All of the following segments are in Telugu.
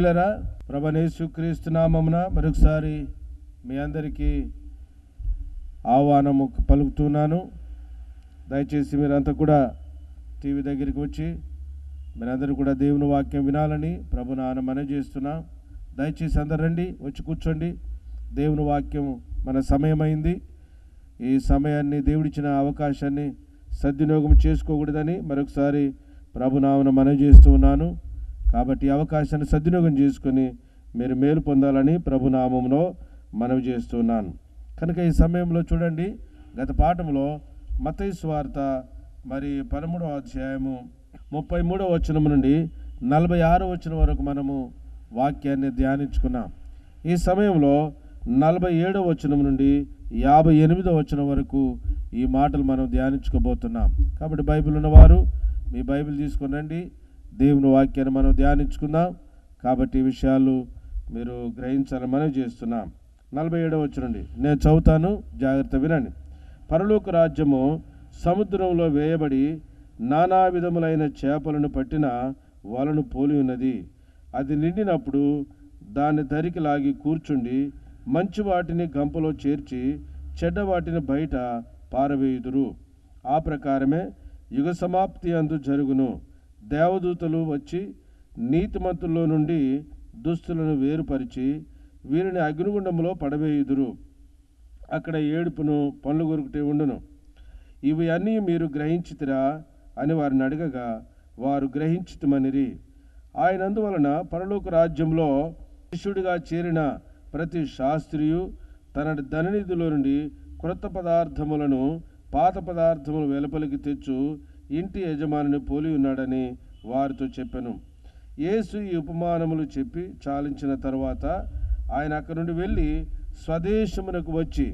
ప్రియులరా ప్రభనేసు క్రీస్తు నామమున మరొకసారి మీ అందరికీ ఆహ్వానము పలుకుతున్నాను దయచేసి మీరంతా కూడా టీవీ దగ్గరికి వచ్చి మీరందరూ కూడా దేవుని వాక్యం వినాలని ప్రభు నాన్న మనవి చేస్తున్నా దయచేసి అందరు రండి వచ్చి కూర్చోండి దేవుని వాక్యం మన సమయమైంది ఈ సమయాన్ని దేవుడిచ్చిన అవకాశాన్ని సద్వినియోగం చేసుకోకూడదని మరొకసారి ప్రభునామన మనవి చేస్తూ ఉన్నాను కాబట్టి ఈ అవకాశాన్ని సద్వినియోగం చేసుకొని మీరు మేలు పొందాలని ప్రభునామంలో మనవి చేస్తున్నాను కనుక ఈ సమయంలో చూడండి గత పాఠంలో మతయి స్వార్త మరి పదమూడవ అధ్యాయము ముప్పై మూడవ వచనం నుండి నలభై ఆరో వచనం వరకు మనము వాక్యాన్ని ధ్యానించుకున్నాం ఈ సమయంలో నలభై ఏడవ వచనం నుండి యాభై ఎనిమిదవ వచనం వరకు ఈ మాటలు మనం ధ్యానించుకోబోతున్నాం కాబట్టి బైబిల్ ఉన్నవారు మీ బైబిల్ తీసుకుని రండి దేవుని వాక్యాన్ని మనం ధ్యానించుకుందాం కాబట్టి ఈ విషయాలు మీరు గ్రహించాలని మనం చేస్తున్నాం నలభై ఏడవ నుండి నేను చదువుతాను జాగ్రత్త వినండి పరలోక రాజ్యము సముద్రంలో వేయబడి నానా విధములైన చేపలను పట్టిన వలను పోలి ఉన్నది అది నిండినప్పుడు దాన్ని దరికి లాగి కూర్చుండి మంచి వాటిని గంపలో చేర్చి చెడ్డ వాటిని బయట పారవేయుదురు ఆ ప్రకారమే యుగ సమాప్తి అందు జరుగును దేవదూతలు వచ్చి నీతిమంతుల్లో నుండి దుస్తులను వేరుపరిచి వీరిని అగ్నిగుండంలో పడవేయుదురు అక్కడ ఏడుపును పండ్లు కొరుకుటే ఉండును ఇవి అన్నీ మీరు గ్రహించితిరా అని వారిని అడగగా వారు గ్రహించితమనిరి ఆయన అందువలన పరలోక రాజ్యంలో శిష్యుడిగా చేరిన ప్రతి శాస్త్రియు తన ధననిధిలో నుండి క్రొత్త పదార్థములను పాత పదార్థములు వెలుపలికి తెచ్చు ఇంటి యజమానిని పోలి ఉన్నాడని వారితో చెప్పాను యేసు ఈ ఉపమానములు చెప్పి చాలించిన తరువాత ఆయన అక్కడి నుండి వెళ్ళి స్వదేశమునకు వచ్చి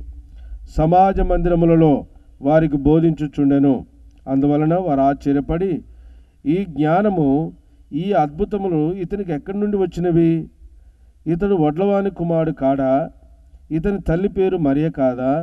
సమాజ మందిరములలో వారికి బోధించుచుండెను అందువలన వారు ఆశ్చర్యపడి ఈ జ్ఞానము ఈ అద్భుతములు ఇతనికి ఎక్కడి నుండి వచ్చినవి ఇతడు వడ్లవాని కుమారుడు కాడా ఇతని తల్లి పేరు మరియ కాదా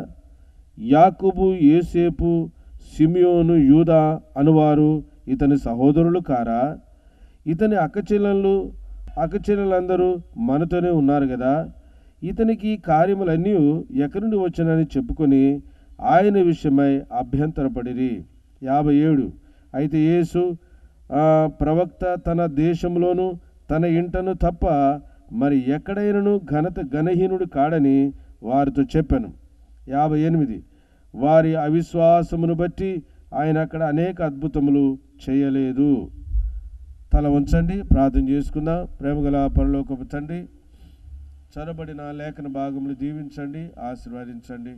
యాకుబు ఏసేపు సిమియోను యూదా అనువారు ఇతని సహోదరులు కారా ఇతని అక్కచెల్లెళ్ళు అక్కచెల్లెలందరూ మనతోనే ఉన్నారు కదా ఇతనికి ఈ కార్యములన్నీ ఎక్కడి నుండి వచ్చానని చెప్పుకొని ఆయన విషయమై అభ్యంతరపడిరి యాభై ఏడు అయితే యేసు ఆ, ప్రవక్త తన దేశంలోను తన ఇంటను తప్ప మరి ఎక్కడైనను ఘనత ఘనహీనుడు కాడని వారితో చెప్పాను యాభై ఎనిమిది వారి అవిశ్వాసమును బట్టి ఆయన అక్కడ అనేక అద్భుతములు చేయలేదు తల ఉంచండి ప్రార్థన చేసుకుందాం ప్రేమగల పరలోకపు తండ్రి చొరబడిన లేఖన భాగములు దీవించండి ఆశీర్వదించండి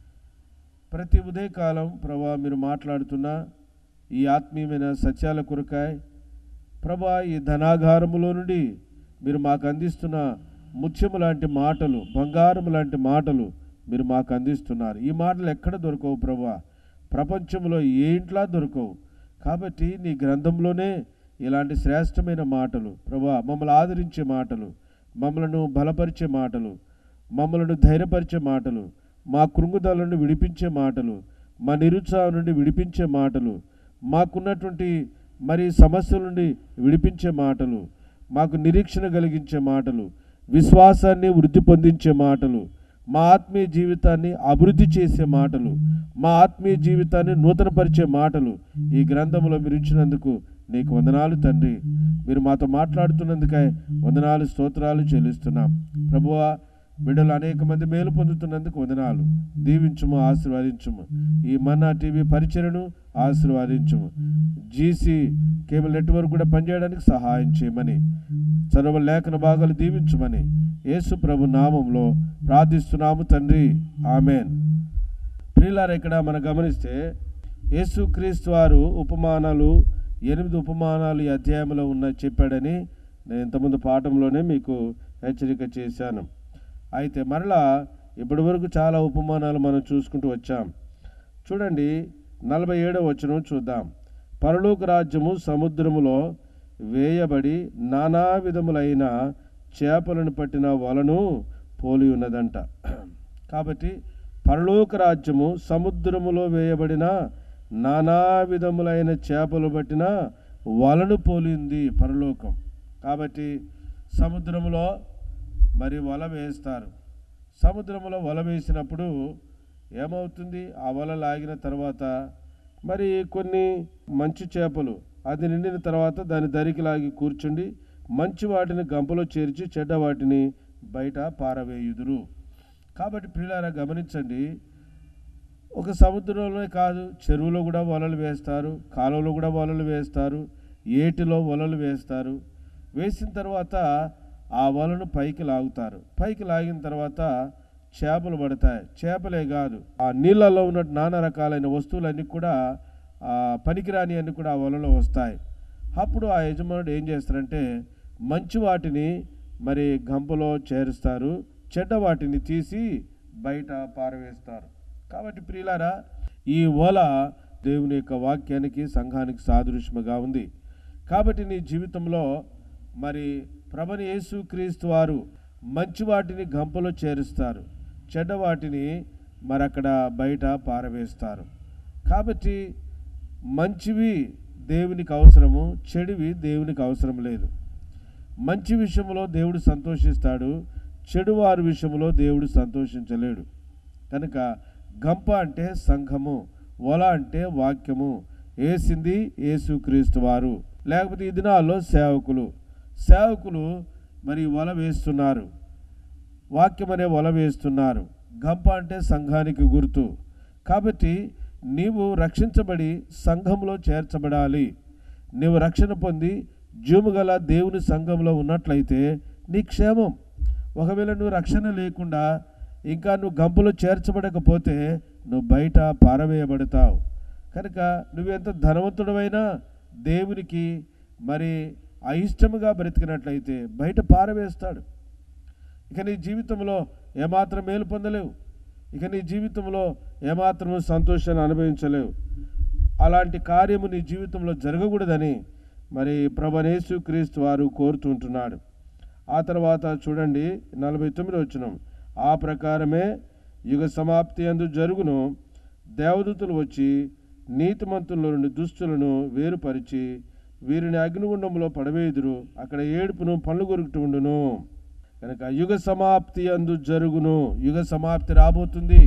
ప్రతి ఉదయకాలం ప్రభా మీరు మాట్లాడుతున్న ఈ ఆత్మీయమైన సత్యాల కొరకాయ ప్రభా ఈ ధనాగారములో నుండి మీరు మాకు అందిస్తున్న ముత్యము లాంటి మాటలు బంగారము లాంటి మాటలు మీరు మాకు అందిస్తున్నారు ఈ మాటలు ఎక్కడ దొరకవు ప్రభా ప్రపంచంలో ఏ ఇంట్లో దొరకవు కాబట్టి నీ గ్రంథంలోనే ఇలాంటి శ్రేష్టమైన మాటలు ప్రభా మమ్మల్ని ఆదరించే మాటలు మమ్మలను బలపరిచే మాటలు మమ్మలను ధైర్యపరిచే మాటలు మా కృంగుదలను విడిపించే మాటలు మా నిరుత్సాహం నుండి విడిపించే మాటలు మాకున్నటువంటి మరి సమస్యల నుండి విడిపించే మాటలు మాకు నిరీక్షణ కలిగించే మాటలు విశ్వాసాన్ని వృద్ధి పొందించే మాటలు మా ఆత్మీయ జీవితాన్ని అభివృద్ధి చేసే మాటలు మా ఆత్మీయ జీవితాన్ని నూతనపరిచే మాటలు ఈ గ్రంథంలో మీరు ఇచ్చినందుకు నీకు వందనాలు తండ్రి మీరు మాతో మాట్లాడుతున్నందుకై వందనాలు స్తోత్రాలు చెల్లిస్తున్నాం ప్రభువా బిడ్డలు అనేక మంది మేలు పొందుతున్నందుకు వందనాలు దీవించుము ఆశీర్వదించుము ఈ మన్నా టీవీ పరిచయను ఆశీర్వదించుము జీసీ కేబుల్ నెట్వర్క్ కూడా పనిచేయడానికి సహాయం చేయమని చదవ లేఖన భాగాలు దీవించమని యేసు ప్రభు నామంలో ప్రార్థిస్తున్నాము తండ్రి ఆమెన్ ప్రియులారా ఇక్కడ మనం గమనిస్తే యేసుక్రీస్తు వారు ఉపమానాలు ఎనిమిది ఉపమానాలు ఈ అధ్యాయంలో ఉన్న చెప్పాడని నేను ఇంతకుముందు పాఠంలోనే మీకు హెచ్చరిక చేశాను అయితే మరలా ఇప్పటి వరకు చాలా ఉపమానాలు మనం చూసుకుంటూ వచ్చాం చూడండి నలభై ఏడవ వచనం చూద్దాం పరలోక రాజ్యము సముద్రములో వేయబడి నానా విధములైన చేపలను పట్టిన వలను పోలి ఉన్నదంట కాబట్టి పరలోక రాజ్యము సముద్రములో వేయబడిన నానా విధములైన చేపలు పట్టిన వలను పోలింది పరలోకం కాబట్టి సముద్రంలో మరి వల వేస్తారు సముద్రంలో వల వేసినప్పుడు ఏమవుతుంది ఆ వల లాగిన తర్వాత మరి కొన్ని మంచి చేపలు అది నిండిన తర్వాత దాని దరికి లాగి కూర్చుండి మంచి వాటిని గంపలో చేర్చి చెడ్డ వాటిని బయట పారవేయుదురు కాబట్టి పిల్లారా గమనించండి ఒక సముద్రంలోనే కాదు చెరువులో కూడా వలలు వేస్తారు కాలువలో కూడా వలలు వేస్తారు ఏటిలో వలలు వేస్తారు వేసిన తర్వాత ఆ వలను పైకి లాగుతారు పైకి లాగిన తర్వాత చేపలు పడతాయి చేపలే కాదు ఆ నీళ్ళల్లో ఉన్న నానా రకాలైన వస్తువులన్నీ కూడా ఆ పనికిరాని అన్ని కూడా ఆ వలలో వస్తాయి అప్పుడు ఆ యజమానుడు ఏం చేస్తారంటే మంచి వాటిని మరి గంపలో చేరుస్తారు చెడ్డ వాటిని తీసి బయట పారవేస్తారు కాబట్టి ప్రియులారా ఈ ఓల దేవుని యొక్క వాక్యానికి సంఘానికి సాదృశ్యముగా ఉంది కాబట్టి నీ జీవితంలో మరి ప్రభని యేసు క్రీస్తు వారు మంచి వాటిని గంపలో చేరుస్తారు చెడ్డ వాటిని మరి అక్కడ బయట పారవేస్తారు కాబట్టి మంచివి దేవునికి అవసరము చెడువి దేవునికి అవసరం లేదు మంచి విషయంలో దేవుడు సంతోషిస్తాడు చెడు వారి విషయంలో దేవుడు సంతోషించలేడు కనుక గంప అంటే సంఘము ఒల అంటే వాక్యము ఏసింది యేసుక్రీస్తు వారు లేకపోతే ఈ దినాల్లో సేవకులు సేవకులు మరి వల వేస్తున్నారు వాక్యం అనే వల వేస్తున్నారు గంప అంటే సంఘానికి గుర్తు కాబట్టి నీవు రక్షించబడి సంఘంలో చేర్చబడాలి నీవు రక్షణ పొంది జీవముగల దేవుని సంఘంలో ఉన్నట్లయితే నీ క్షేమం ఒకవేళ నువ్వు రక్షణ లేకుండా ఇంకా నువ్వు గంపలో చేర్చబడకపోతే నువ్వు బయట పారవేయబడతావు కనుక నువ్వెంత ధనవంతుడవైనా దేవునికి మరి అయిష్టముగా బ్రతికినట్లయితే బయట పారవేస్తాడు ఇక నీ జీవితంలో ఏమాత్రం మేలు పొందలేవు ఇక నీ జీవితంలో ఏమాత్రం సంతోషాన్ని అనుభవించలేవు అలాంటి కార్యము నీ జీవితంలో జరగకూడదని మరి ప్రభనేసు క్రీస్తు వారు కోరుతుంటున్నాడు ఆ తర్వాత చూడండి నలభై తొమ్మిది వచ్చిన ఆ ప్రకారమే యుగ సమాప్తి అందు జరుగును దేవదూతలు వచ్చి నీతిమంతుల నుండి దుస్తులను వేరుపరిచి వీరిని అగ్నిగుండంలో పడవేయుదురు అక్కడ ఏడుపును పళ్ళు కొరుకుతూ ఉండును కనుక యుగ సమాప్తి అందు జరుగును యుగ సమాప్తి రాబోతుంది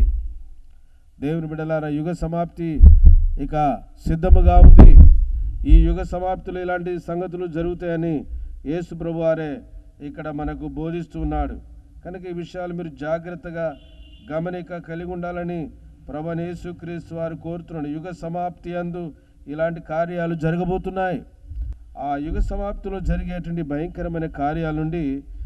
దేవుని బిడలారా యుగ సమాప్తి ఇక సిద్ధముగా ఉంది ఈ యుగ సమాప్తిలో ఇలాంటి సంగతులు జరుగుతాయని యేసు ప్రభు వారే ఇక్కడ మనకు బోధిస్తూ ఉన్నాడు కనుక ఈ విషయాలు మీరు జాగ్రత్తగా గమనిక కలిగి ఉండాలని ప్రభు యేసుక్రీస్తు వారు కోరుతున్నాడు యుగ సమాప్తి అందు ఇలాంటి కార్యాలు జరగబోతున్నాయి ఆ యుగ సమాప్తిలో జరిగేటువంటి భయంకరమైన కార్యాల నుండి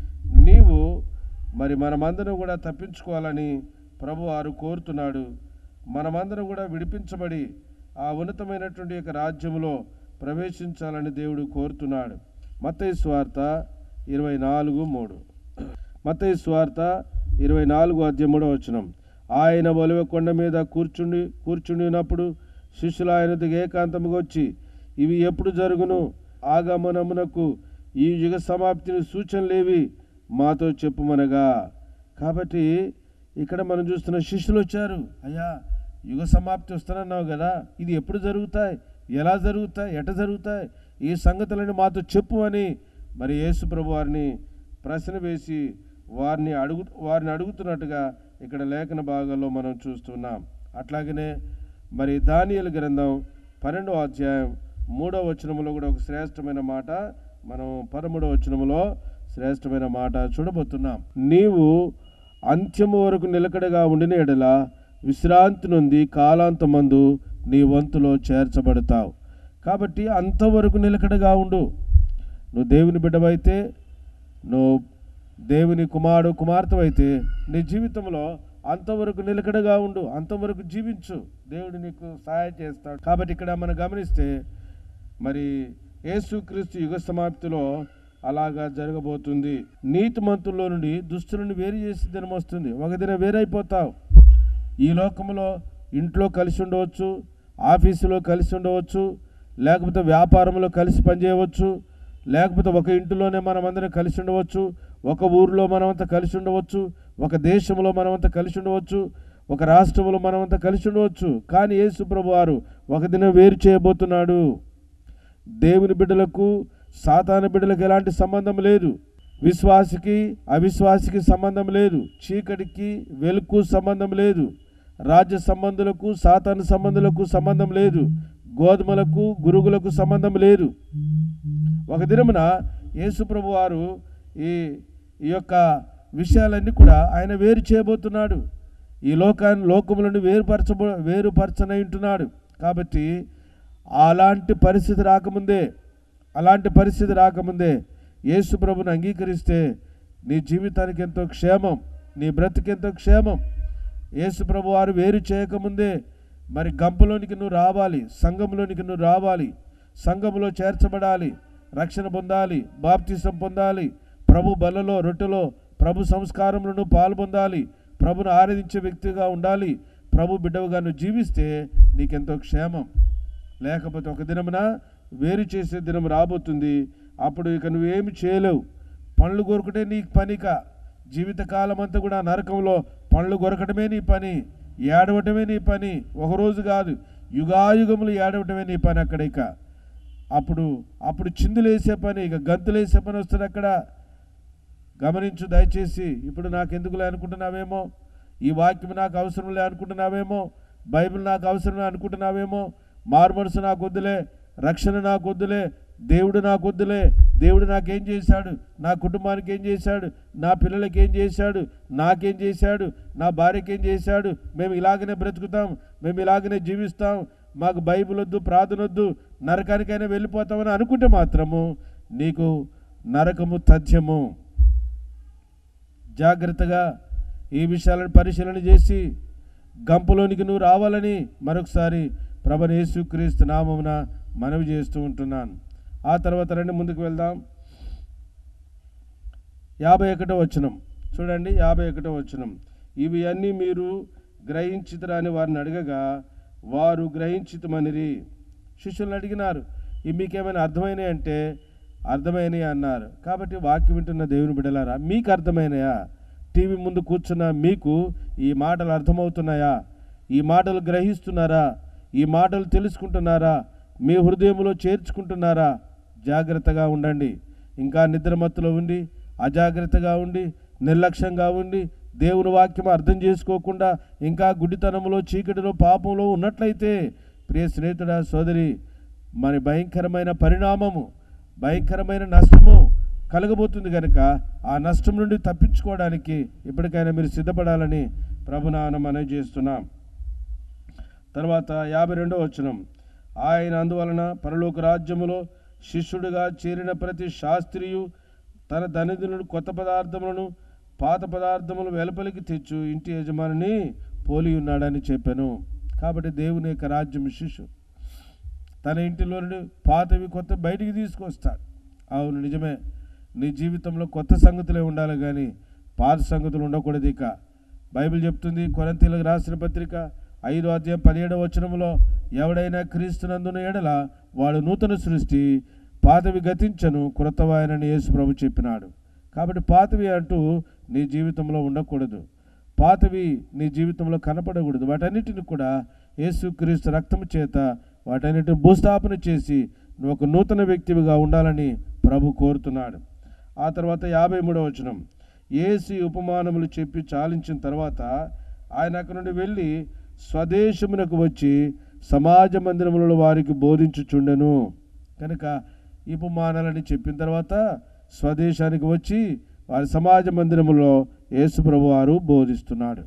నీవు మరి మనమందరం కూడా తప్పించుకోవాలని ప్రభు వారు కోరుతున్నాడు మనమందరం కూడా విడిపించబడి ఆ ఉన్నతమైనటువంటి యొక్క రాజ్యంలో ప్రవేశించాలని దేవుడు కోరుతున్నాడు మత్తయి స్వార్త ఇరవై నాలుగు మూడు మత్తయి స్వార్త ఇరవై నాలుగు అధ్యాయం మూడో వచనం ఆయన ఒలివ కొండ మీద కూర్చుండి కూర్చుండి ఉన్నప్పుడు శిష్యులు ఆయన దిగ ఏకాంతముగా వచ్చి ఇవి ఎప్పుడు జరుగును ఆగమనమునకు ఈ యుగ సమాప్తిని సూచనలేవి మాతో చెప్పుమనగా కాబట్టి ఇక్కడ మనం చూస్తున్న శిష్యులు వచ్చారు అయ్యా యుగ సమాప్తి వస్తానన్నావు కదా ఇది ఎప్పుడు జరుగుతాయి ఎలా జరుగుతాయి ఎట జరుగుతాయి ఈ సంగతులని మాతో చెప్పు అని మరి యేసు ప్రభు వారిని ప్రశ్న వేసి వారిని అడుగు వారిని అడుగుతున్నట్టుగా ఇక్కడ లేఖన భాగాల్లో మనం చూస్తున్నాం అట్లాగనే మరి దానియలు గ్రంథం పన్నెండవ అధ్యాయం మూడవ వచనములో కూడా ఒక శ్రేష్టమైన మాట మనం పదమూడవ వచనములో శ్రేష్టమైన మాట చూడబోతున్నాం నీవు అంత్యము వరకు నిలకడగా ఉండిన ఎడల విశ్రాంతి నుండి కాలాంతమందు నీ వంతులో చేర్చబడతావు కాబట్టి అంతవరకు నిలకడగా ఉండు నువ్వు దేవుని బిడ్డవైతే నువ్వు దేవుని కుమారుడు కుమార్తెవైతే నీ జీవితంలో అంతవరకు నిలకడగా ఉండు అంతవరకు జీవించు దేవుడు నీకు సహాయం చేస్తాడు కాబట్టి ఇక్కడ మనం గమనిస్తే మరి యేసుక్రీస్తు యుగ సమాప్తిలో అలాగా జరగబోతుంది నీతిమంతుల్లో నుండి దుస్తులను వేరు చేసి దినం వస్తుంది ఒక దినం వేరైపోతావు ఈ లోకంలో ఇంట్లో కలిసి ఉండవచ్చు ఆఫీసులో కలిసి ఉండవచ్చు లేకపోతే వ్యాపారంలో కలిసి పనిచేయవచ్చు లేకపోతే ఒక ఇంటిలోనే మనమందరం కలిసి ఉండవచ్చు ఒక ఊరిలో మనమంతా కలిసి ఉండవచ్చు ఒక దేశంలో మనమంతా కలిసి ఉండవచ్చు ఒక రాష్ట్రంలో మనమంతా కలిసి ఉండవచ్చు కానీ యేసు ప్రభు వారు ఒక దినం వేరు చేయబోతున్నాడు దేవుని బిడ్డలకు సాతాన బిడ్డలకు ఎలాంటి సంబంధం లేదు విశ్వాసికి అవిశ్వాసికి సంబంధం లేదు చీకటికి వెలుకు సంబంధం లేదు రాజ్య సంబంధులకు సాతాను సంబంధులకు సంబంధం లేదు గోధుమలకు గురుగులకు సంబంధం లేదు ఒక దినమున యేసుప్రభు వారు ఈ ఈ యొక్క విషయాలన్నీ కూడా ఆయన వేరు చేయబోతున్నాడు ఈ లోకాన్ని లోకములను వేరుపరచబో వేరుపరచనై ఉంటున్నాడు కాబట్టి అలాంటి పరిస్థితి రాకముందే అలాంటి పరిస్థితి రాకముందే యేసు ప్రభుని అంగీకరిస్తే నీ జీవితానికి ఎంతో క్షేమం నీ బ్రతికెంతో క్షేమం యేసు ప్రభు వారు వేరు చేయకముందే మరి గంపలోనికి నువ్వు రావాలి సంఘంలోనికి నువ్వు రావాలి సంఘంలో చేర్చబడాలి రక్షణ పొందాలి బాప్తిసం పొందాలి ప్రభు బలలో రొట్టెలో ప్రభు సంస్కారంలో నువ్వు పాల్పొందాలి ప్రభును ఆరాధించే వ్యక్తిగా ఉండాలి ప్రభు బిడ్డవుగా నువ్వు జీవిస్తే నీకెంతో క్షేమం లేకపోతే ఒక దినమున వేరు చేసే దినం రాబోతుంది అప్పుడు ఇక నువ్వేమి చేయలేవు పనులు కొరకటే నీ పనిక జీవితకాలం అంతా కూడా నరకంలో పనులు కొరకటమే నీ పని ఏడవటమే నీ పని ఒకరోజు కాదు యుగాయుగములు ఏడవటమే నీ పని అక్కడ ఇక అప్పుడు అప్పుడు చిందులేసే పని ఇక గంతులేసే పని వస్తుంది అక్కడ గమనించు దయచేసి ఇప్పుడు నాకు ఎందుకులే అనుకుంటున్నావేమో ఈ వాక్యం నాకు అవసరం లే అనుకుంటున్నావేమో బైబిల్ నాకు అవసరమే అనుకుంటున్నావేమో మారుమనసు నాకు వద్దులే రక్షణ నాకు వద్దులే దేవుడు నాకు వద్దులే దేవుడు నాకేం చేశాడు నా కుటుంబానికి ఏం చేశాడు నా పిల్లలకి ఏం చేశాడు నాకేం చేశాడు నా భార్యకి ఏం చేశాడు మేము ఇలాగనే బ్రతుకుతాం మేము ఇలాగనే జీవిస్తాం మాకు బైబిల్ వద్దు ప్రార్థన వద్దు నరకానికైనా వెళ్ళిపోతామని అనుకుంటే మాత్రము నీకు నరకము తథ్యము జాగ్రత్తగా ఈ విషయాలను పరిశీలన చేసి గంపలోనికి నువ్వు రావాలని మరొకసారి ప్రభు యేసుక్రీస్తు నామమున మనవి చేస్తూ ఉంటున్నాను ఆ తర్వాత రండి ముందుకు వెళ్దాం యాభై ఒకటో వచనం చూడండి యాభై ఒకటో వచనం ఇవి అన్నీ మీరు గ్రహించితరని వారిని అడగగా వారు గ్రహించితమనిరి శిష్యులను అడిగినారు ఇవి మీకేమైనా అర్థమైనాయి అంటే అర్థమైనవి అన్నారు కాబట్టి వాక్యం వింటున్న దేవుని బిడ్డలారా మీకు అర్థమైనయా టీవీ ముందు కూర్చున్న మీకు ఈ మాటలు అర్థమవుతున్నాయా ఈ మాటలు గ్రహిస్తున్నారా ఈ మాటలు తెలుసుకుంటున్నారా మీ హృదయంలో చేర్చుకుంటున్నారా జాగ్రత్తగా ఉండండి ఇంకా నిద్రమత్తులో ఉండి అజాగ్రత్తగా ఉండి నిర్లక్ష్యంగా ఉండి దేవుని వాక్యం అర్థం చేసుకోకుండా ఇంకా గుడ్డితనంలో చీకటిలో పాపంలో ఉన్నట్లయితే ప్రియ స్నేహితుడా సోదరి మరి భయంకరమైన పరిణామము భయంకరమైన నష్టము కలగబోతుంది కనుక ఆ నష్టం నుండి తప్పించుకోవడానికి ఇప్పటికైనా మీరు సిద్ధపడాలని ప్రభునాన మనవి చేస్తున్నాం తర్వాత యాభై రెండో వచనం ఆయన అందువలన పరలోక రాజ్యములో శిష్యుడిగా చేరిన ప్రతి శాస్త్రియు తన ధనిధులను కొత్త పదార్థములను పాత పదార్థములు వెలుపలికి తెచ్చు ఇంటి యజమానిని పోలి ఉన్నాడని చెప్పాను కాబట్టి దేవుని యొక్క రాజ్యం శిష్యు తన ఇంటిలో నుండి పాతవి కొత్త బయటికి తీసుకొస్తాడు అవును నిజమే నీ జీవితంలో కొత్త సంగతులే ఉండాలి కానీ పాత సంగతులు ఉండకూడదు ఇక బైబిల్ చెప్తుంది కొరంతీలకు రాసిన పత్రిక ఐదో అధ్యాయం పదిహేడవ వచనంలో ఎవడైనా క్రీస్తునందున ఎడల వాడు నూతన సృష్టి పాతవి గతించను క్రొత్తవాయనని యేసు ప్రభు చెప్పినాడు కాబట్టి పాతవి అంటూ నీ జీవితంలో ఉండకూడదు పాతవి నీ జీవితంలో కనపడకూడదు వాటన్నిటిని కూడా యేసుక్రీస్తు రక్తము చేత వాటన్నిటిని భూస్థాపన చేసి నువ్వు ఒక నూతన వ్యక్తివిగా ఉండాలని ప్రభు కోరుతున్నాడు ఆ తర్వాత యాభై మూడవ వచనం ఏసి ఉపమానములు చెప్పి చాలించిన తర్వాత ఆయన అక్కడి నుండి వెళ్ళి స్వదేశమునకు వచ్చి సమాజ మందిరములలో వారికి బోధించుచుండెను కనుక ఈ ఉపమానాలని చెప్పిన తర్వాత స్వదేశానికి వచ్చి వారి సమాజ మందిరములో యేసుప్రభు వారు బోధిస్తున్నాడు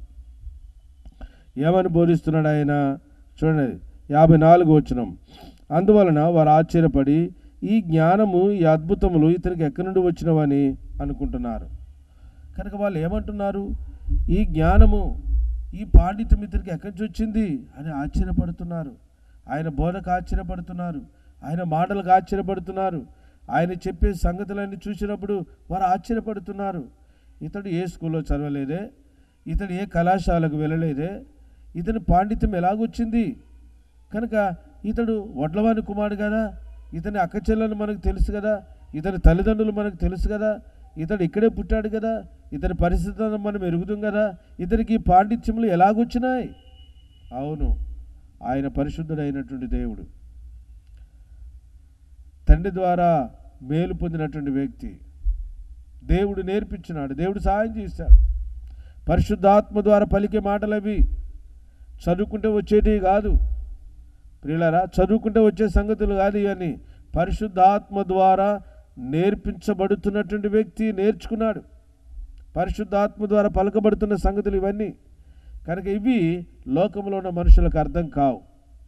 ఏమని బోధిస్తున్నాడు ఆయన చూడండి యాభై నాలుగు వచనం అందువలన వారు ఆశ్చర్యపడి ఈ జ్ఞానము ఈ అద్భుతములు ఇతనికి ఎక్కడి నుండి వచ్చినవని అనుకుంటున్నారు కనుక వాళ్ళు ఏమంటున్నారు ఈ జ్ఞానము ఈ పాండిత్యం ఇతనికి ఎక్కడి నుంచి వచ్చింది అని ఆశ్చర్యపడుతున్నారు ఆయన బోధకు ఆశ్చర్యపడుతున్నారు ఆయన మాటలకు ఆశ్చర్యపడుతున్నారు ఆయన చెప్పే సంగతులన్నీ చూసినప్పుడు వారు ఆశ్చర్యపడుతున్నారు ఇతడు ఏ స్కూల్లో చదవలేదే ఇతడు ఏ కళాశాలకు వెళ్ళలేదే ఇతని పాండిత్యం ఎలాగొచ్చింది కనుక ఇతడు వడ్లవాని కుమారుడు కదా ఇతని అక్క చెల్లెలు మనకు తెలుసు కదా ఇతని తల్లిదండ్రులు మనకు తెలుసు కదా ఇతడు ఇక్కడే పుట్టాడు కదా ఇతని పరిస్థితులను మనం ఎరుగుతాం కదా ఇతనికి ఈ పాండిత్యములు ఎలాగొచ్చినాయి అవును ఆయన పరిశుద్ధుడైనటువంటి దేవుడు తండ్రి ద్వారా మేలు పొందినటువంటి వ్యక్తి దేవుడు నేర్పించినాడు దేవుడు సహాయం చేశాడు పరిశుద్ధాత్మ ద్వారా పలికే మాటలు అవి చదువుకుంటే వచ్చేటివి కాదు ప్రియులరా చదువుకుంటే వచ్చే సంగతులు కాదు ఇవన్నీ పరిశుద్ధాత్మ ద్వారా నేర్పించబడుతున్నటువంటి వ్యక్తి నేర్చుకున్నాడు పరిశుద్ధాత్మ ద్వారా పలకబడుతున్న సంగతులు ఇవన్నీ కనుక ఇవి లోకంలో ఉన్న మనుషులకు అర్థం కావు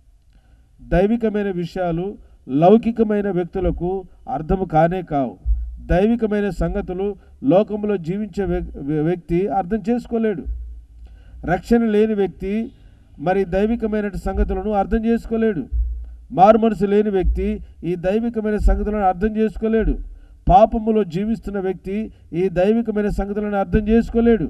దైవికమైన విషయాలు లౌకికమైన వ్యక్తులకు అర్థం కానే కావు దైవికమైన సంగతులు లోకంలో జీవించే వ్యక్- వ్యక్తి అర్థం చేసుకోలేడు రక్షణ లేని వ్యక్తి మరి దైవికమైన సంగతులను అర్థం చేసుకోలేడు మారు మనసు లేని వ్యక్తి ఈ దైవికమైన సంగతులను అర్థం చేసుకోలేడు పాపములో జీవిస్తున్న వ్యక్తి ఈ దైవికమైన సంగతులను అర్థం చేసుకోలేడు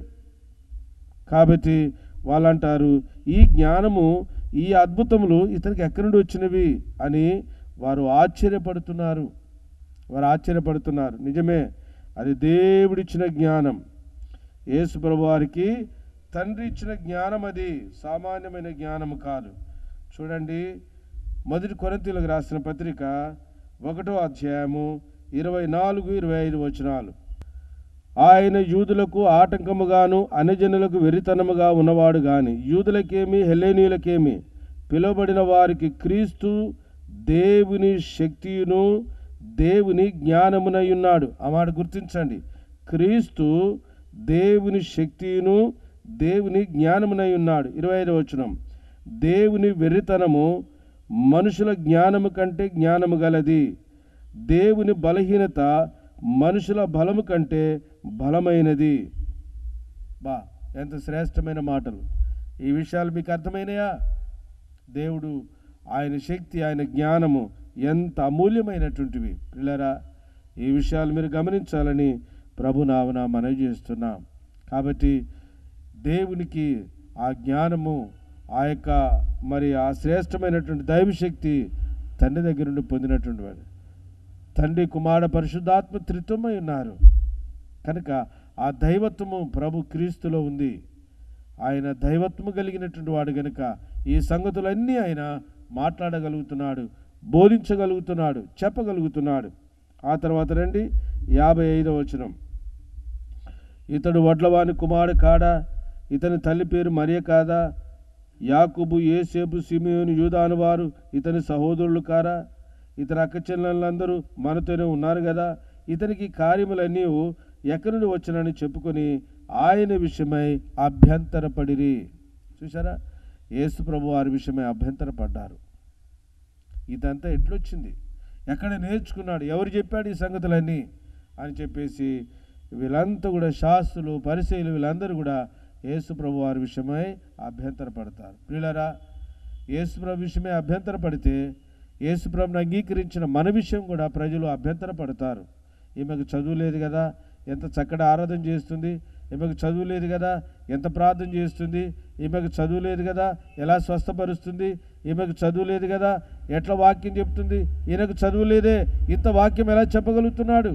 కాబట్టి వాళ్ళు అంటారు ఈ జ్ఞానము ఈ అద్భుతములు ఇతనికి ఎక్కడి నుండి వచ్చినవి అని వారు ఆశ్చర్యపడుతున్నారు వారు ఆశ్చర్యపడుతున్నారు నిజమే అది దేవుడిచ్చిన జ్ఞానం యేసు ప్రభు వారికి తండ్రి ఇచ్చిన జ్ఞానం అది సామాన్యమైన జ్ఞానం కాదు చూడండి మొదటి కొరంతీలకు రాసిన పత్రిక ఒకటో అధ్యాయము ఇరవై నాలుగు ఇరవై ఐదు వచనాలు ఆయన యూదులకు ఆటంకముగాను అన్యజనులకు వెరితనముగా ఉన్నవాడు గాని యూదులకేమి హెలేనీయులకేమి పిలువబడిన వారికి క్రీస్తు దేవుని శక్తియును దేవుని జ్ఞానమునై ఉన్నాడు ఆ మాట గుర్తించండి క్రీస్తు దేవుని శక్తియును దేవుని జ్ఞానమునై ఉన్నాడు ఇరవై ఐదవ వచనం దేవుని వెర్రితనము మనుషుల జ్ఞానము కంటే జ్ఞానము గలది దేవుని బలహీనత మనుషుల బలము కంటే బలమైనది బా ఎంత శ్రేష్టమైన మాటలు ఈ విషయాలు మీకు అర్థమైనయా దేవుడు ఆయన శక్తి ఆయన జ్ఞానము ఎంత అమూల్యమైనటువంటివి పిల్లరా ఈ విషయాలు మీరు గమనించాలని ప్రభు నావన మనవి చేస్తున్నాం కాబట్టి దేవునికి ఆ జ్ఞానము ఆ యొక్క మరి ఆ శ్రేష్టమైనటువంటి దైవశక్తి తండ్రి దగ్గర నుండి పొందినటువంటి వాడు తండ్రి కుమార పరిశుద్ధాత్మ త్రిత్వమై ఉన్నారు కనుక ఆ దైవత్వము ప్రభు క్రీస్తులో ఉంది ఆయన దైవత్వము కలిగినటువంటి వాడు గనుక ఈ సంగతులన్నీ ఆయన మాట్లాడగలుగుతున్నాడు బోధించగలుగుతున్నాడు చెప్పగలుగుతున్నాడు ఆ తర్వాత రండి యాభై ఐదవ వచనం ఇతడు వడ్లవాని కుమారుడు కాడా ఇతని తల్లి పేరు మరియ కాదా యాకుబు ఏసేపు సిమియోను యూదాను వారు ఇతని సహోదరులు కారా ఇతని అక్క చెల్లెళ్ళందరూ మనతోనే ఉన్నారు కదా ఇతనికి కార్యములన్నీ ఎక్కడి నుండి వచ్చనని చెప్పుకొని ఆయన విషయమై అభ్యంతరపడిరి చూసారా యేసు ప్రభు వారి విషయమై అభ్యంతరపడ్డారు ఇదంతా ఎట్లొచ్చింది ఎక్కడ నేర్చుకున్నాడు ఎవరు చెప్పాడు ఈ సంగతులన్నీ అని చెప్పేసి వీళ్ళంతా కూడా శాస్త్రులు పరిశీలు వీళ్ళందరూ కూడా యేసు ప్రభు వారి విషయమై అభ్యంతరపడతారు ప్రియులరా యేసు ప్రభు విషయమై అభ్యంతరపడితే యేసు ప్రభుని అంగీకరించిన మన విషయం కూడా ప్రజలు అభ్యంతరపడతారు ఈమెకు చదువు లేదు కదా ఎంత చక్కటి ఆరాధన చేస్తుంది ఈమెకు చదువు లేదు కదా ఎంత ప్రార్థన చేస్తుంది ఈమెకు చదువు లేదు కదా ఎలా స్వస్థపరుస్తుంది ఈమెకు చదువు లేదు కదా ఎట్లా వాక్యం చెప్తుంది ఈయనకు చదువు లేదే ఇంత వాక్యం ఎలా చెప్పగలుగుతున్నాడు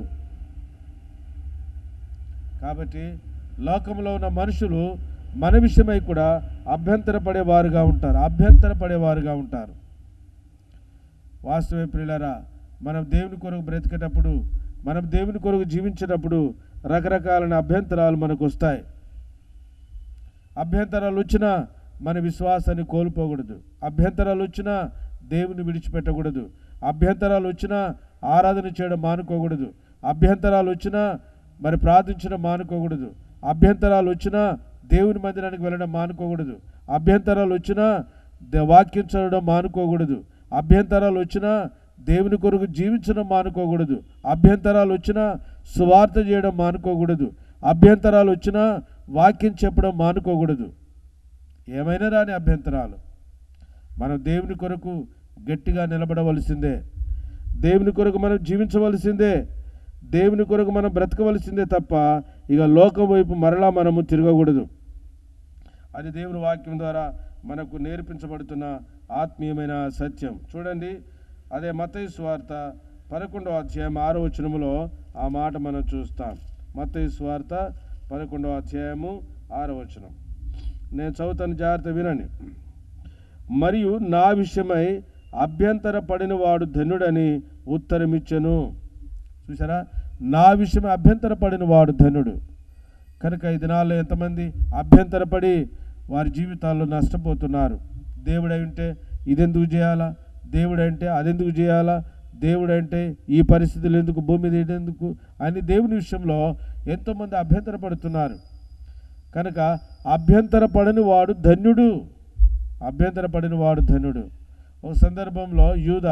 కాబట్టి లోకంలో ఉన్న మనుషులు మన విషయమై కూడా అభ్యంతరపడేవారుగా ఉంటారు అభ్యంతరపడేవారుగా ఉంటారు వాస్తవే ప్రియులరా మనం దేవుని కొరకు బ్రతికేటప్పుడు మనం దేవుని కొరకు జీవించేటప్పుడు రకరకాలైన అభ్యంతరాలు మనకు వస్తాయి అభ్యంతరాలు వచ్చినా మన విశ్వాసాన్ని కోల్పోకూడదు అభ్యంతరాలు వచ్చినా దేవుని విడిచిపెట్టకూడదు అభ్యంతరాలు వచ్చినా ఆరాధన చేయడం మానుకోకూడదు అభ్యంతరాలు వచ్చినా మరి ప్రార్థించడం మానుకోకూడదు అభ్యంతరాలు వచ్చినా దేవుని మందిరానికి వెళ్ళడం మానుకోకూడదు అభ్యంతరాలు వచ్చినా దే- వాక్యం చదవడం మానుకోకూడదు అభ్యంతరాలు వచ్చినా దేవుని కొరకు జీవించడం మానుకోకూడదు అభ్యంతరాలు వచ్చినా సువార్త చేయడం మానుకోకూడదు అభ్యంతరాలు వచ్చినా వాక్యం చెప్పడం మానుకోకూడదు ఏమైనా రాని అభ్యంతరాలు మనం దేవుని కొరకు గట్టిగా నిలబడవలసిందే దేవుని కొరకు మనం జీవించవలసిందే దేవుని కొరకు మనం బ్రతకవలసిందే తప్ప ఇక లోకం వైపు మరలా మనము తిరగకూడదు అది దేవుని వాక్యం ద్వారా మనకు నేర్పించబడుతున్న ఆత్మీయమైన సత్యం చూడండి అదే మత్తయి స్వార్త పదకొండవ అధ్యాయం ఆరో వచనములో ఆ మాట మనం చూస్తాం మత్తయి స్వార్త పదకొండవ అధ్యాయము ఆరో వచనం నేను చదువుతాను జాగ్రత్త వినండి మరియు నా విషయమై అభ్యంతర పడిన వాడు ధన్యుడని ఉత్తరమిచ్చెను చూసారా నా విషయం అభ్యంతరపడిన వాడు ధనుడు కనుక ఈ దినాల్లో ఎంతమంది అభ్యంతరపడి వారి జీవితాల్లో నష్టపోతున్నారు దేవుడై ఉంటే ఇదెందుకు చేయాలా దేవుడంటే అదెందుకు చేయాలా దేవుడంటే ఈ పరిస్థితులు ఎందుకు భూమి మీద ఎందుకు అని దేవుని విషయంలో ఎంతోమంది అభ్యంతరపడుతున్నారు కనుక అభ్యంతరపడని వాడు ధన్యుడు అభ్యంతరపడిన వాడు ధన్యుడు ఒక సందర్భంలో యూద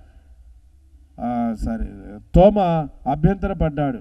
సారీ తోమ అభ్యంతరపడ్డాడు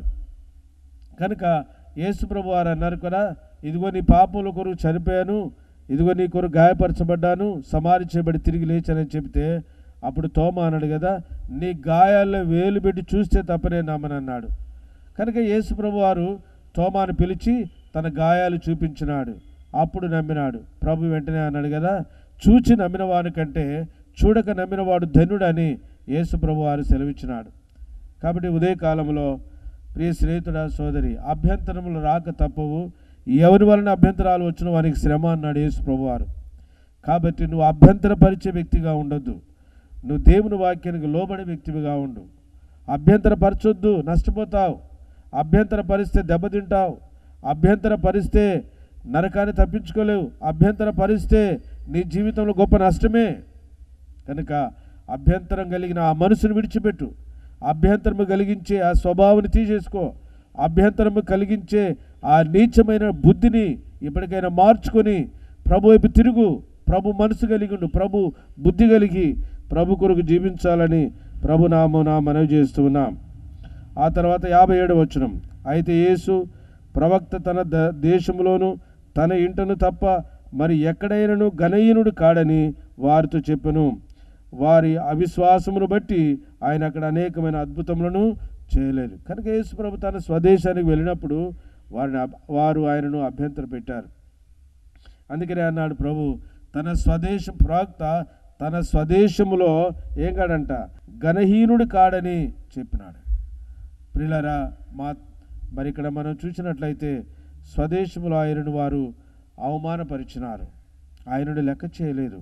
కనుక యేసుప్రభు వారు అన్నారు కదా ఇదిగో నీ పాపముల కొరకు చనిపోయాను ఇదిగో నీ కొరకు గాయపరచబడ్డాను సమాధి చేయబడి తిరిగి లేచానని చెబితే అప్పుడు తోమ అన్నాడు కదా నీ గాయాల్లో వేలు పెట్టి చూస్తే తప్పనే నమ్మనన్నాడు కనుక యేసుప్రభు వారు తోమాను పిలిచి తన గాయాలు చూపించినాడు అప్పుడు నమ్మినాడు ప్రభు వెంటనే అన్నాడు కదా చూచి నమ్మిన వాని కంటే చూడక నమ్మినవాడు ధన్యుడని యేసుప్రభు వారు సెలవిచ్చినాడు కాబట్టి ఉదయకాలంలో ప్రియ స్నేహితుడ సోదరి అభ్యంతరములు రాక తప్పవు ఎవరి వలన అభ్యంతరాలు వచ్చిన వానికి శ్రమ అన్నాడు యేసు ప్రభువారు కాబట్టి నువ్వు అభ్యంతరపరిచే వ్యక్తిగా ఉండొద్దు నువ్వు దేవుని వాక్యానికి లోబడే వ్యక్తివిగా ఉండు అభ్యంతరపరచొద్దు నష్టపోతావు అభ్యంతర పరిస్తే దెబ్బతింటావు అభ్యంతర పరిస్తే నరకాన్ని తప్పించుకోలేవు అభ్యంతర పరిస్తే నీ జీవితంలో గొప్ప నష్టమే కనుక అభ్యంతరం కలిగిన ఆ మనసును విడిచిపెట్టు అభ్యంతరము కలిగించే ఆ స్వభావాన్ని తీసేసుకో అభ్యంతరము కలిగించే ఆ నీచమైన బుద్ధిని ఇప్పటికైనా మార్చుకొని ప్రభు వైపు తిరుగు ప్రభు మనసు కలిగిండు ప్రభు బుద్ధి కలిగి ప్రభు కొరకు జీవించాలని ప్రభు నామన మనవి చేస్తూ ఉన్నాం ఆ తర్వాత యాభై ఏడు వచనం అయితే యేసు ప్రవక్త తన ద దేశంలోను తన ఇంటను తప్ప మరి ఎక్కడైనను గణహీనుడు కాడని వారితో చెప్పెను వారి అవిశ్వాసమును బట్టి ఆయన అక్కడ అనేకమైన అద్భుతములను చేయలేదు కనుక యేసు ప్రభు తన స్వదేశానికి వెళ్ళినప్పుడు వారిని అబ్- వారు ఆయనను అభ్యంతర పెట్టారు అందుకనే అన్నాడు ప్రభు తన స్వదేశం ప్రవక్త తన స్వదేశములో ఏం కాడంట ఘనహీనుడు కాడని చెప్పినాడు ప్రిలరా మా మరి ఇక్కడ మనం చూసినట్లయితే స్వదేశములో ఆయనను వారు అవమానపరిచినారు ఆయనను లెక్క చేయలేదు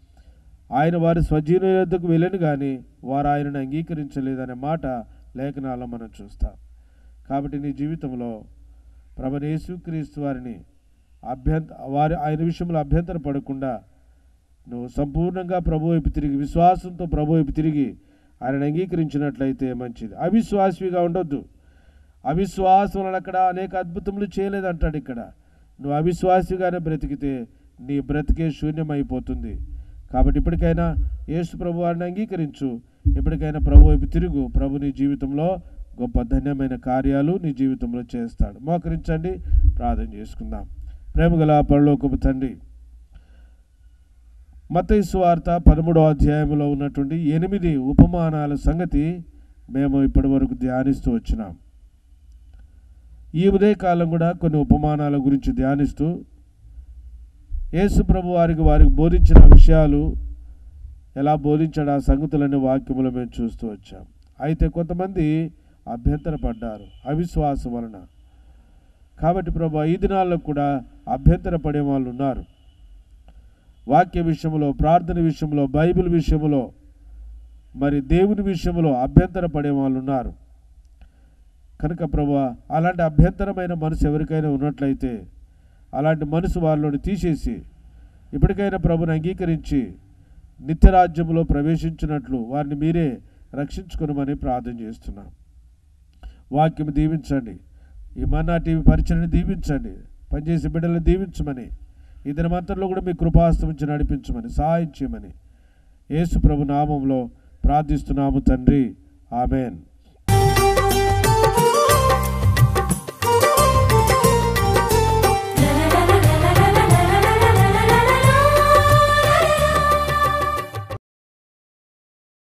ఆయన వారి స్వజీవుల యొద్దకు వెళ్ళను కానీ వారు ఆయనను అంగీకరించలేదనే మాట లేఖనాల్లో మనం చూస్తాం కాబట్టి నీ జీవితంలో ప్రభు యేసుక్రీస్తు వారిని అభ్యంత వారి ఆయన విషయంలో అభ్యంతర పడకుండా నువ్వు సంపూర్ణంగా ప్రభు వైపు తిరిగి విశ్వాసంతో ప్రభు వైపు తిరిగి ఆయన అంగీకరించినట్లయితే మంచిది అవిశ్వాసిగా ఉండొద్దు అవిశ్వాసం వలన అక్కడ అనేక అద్భుతములు చేయలేదంటాడు ఇక్కడ నువ్వు అవిశ్వాసిగానే బ్రతికితే నీ బ్రతికే శూన్యమైపోతుంది కాబట్టి ఇప్పటికైనా యేసు ప్రభు వారిని అంగీకరించు ఇప్పటికైనా ప్రభు వైపు తిరుగు ప్రభు నీ జీవితంలో గొప్ప ధన్యమైన కార్యాలు నీ జీవితంలో చేస్తాడు మోకరించండి ప్రార్థన చేసుకుందాం ప్రేమగల పరలోకపు తండ్రి మత్తయి సువార్త పదమూడవ అధ్యాయంలో ఉన్నటువంటి ఎనిమిది ఉపమానాల సంగతి మేము ఇప్పటి వరకు ధ్యానిస్తూ వచ్చినాం ఈ ఉదయకాలం కూడా కొన్ని ఉపమానాల గురించి ధ్యానిస్తూ యేసు ప్రభు వారికి వారికి బోధించిన విషయాలు ఎలా బోధించాడు ఆ సంగతులనే వాక్యములు మేము చూస్తూ వచ్చాం అయితే కొంతమంది అభ్యంతరపడ్డారు అవిశ్వాసం వలన కాబట్టి ప్రభు ఈ దినాల్లో కూడా అభ్యంతరపడే వాళ్ళు ఉన్నారు వాక్య విషయంలో ప్రార్థన విషయంలో బైబిల్ విషయంలో మరి దేవుని విషయంలో అభ్యంతరపడే వాళ్ళు ఉన్నారు కనుక ప్రభు అలాంటి అభ్యంతరమైన మనసు ఎవరికైనా ఉన్నట్లయితే అలాంటి మనసు వాళ్ళని తీసేసి ఇప్పటికైనా ప్రభుని అంగీకరించి నిత్యరాజ్యంలో ప్రవేశించినట్లు వారిని మీరే రక్షించుకునమని ప్రార్థన చేస్తున్నాం వాక్యం దీవించండి ఈ మన్నా టీవీ పరిచయని దీవించండి పనిచేసే బిడ్డలను దీవించమని ఈ దినమంతరంలో కూడా మీ కృపాస్తం నుంచి నడిపించమని సహాయం చేయమని యేసు ప్రభు నామంలో ప్రార్థిస్తున్నాము తండ్రి ఆమెన్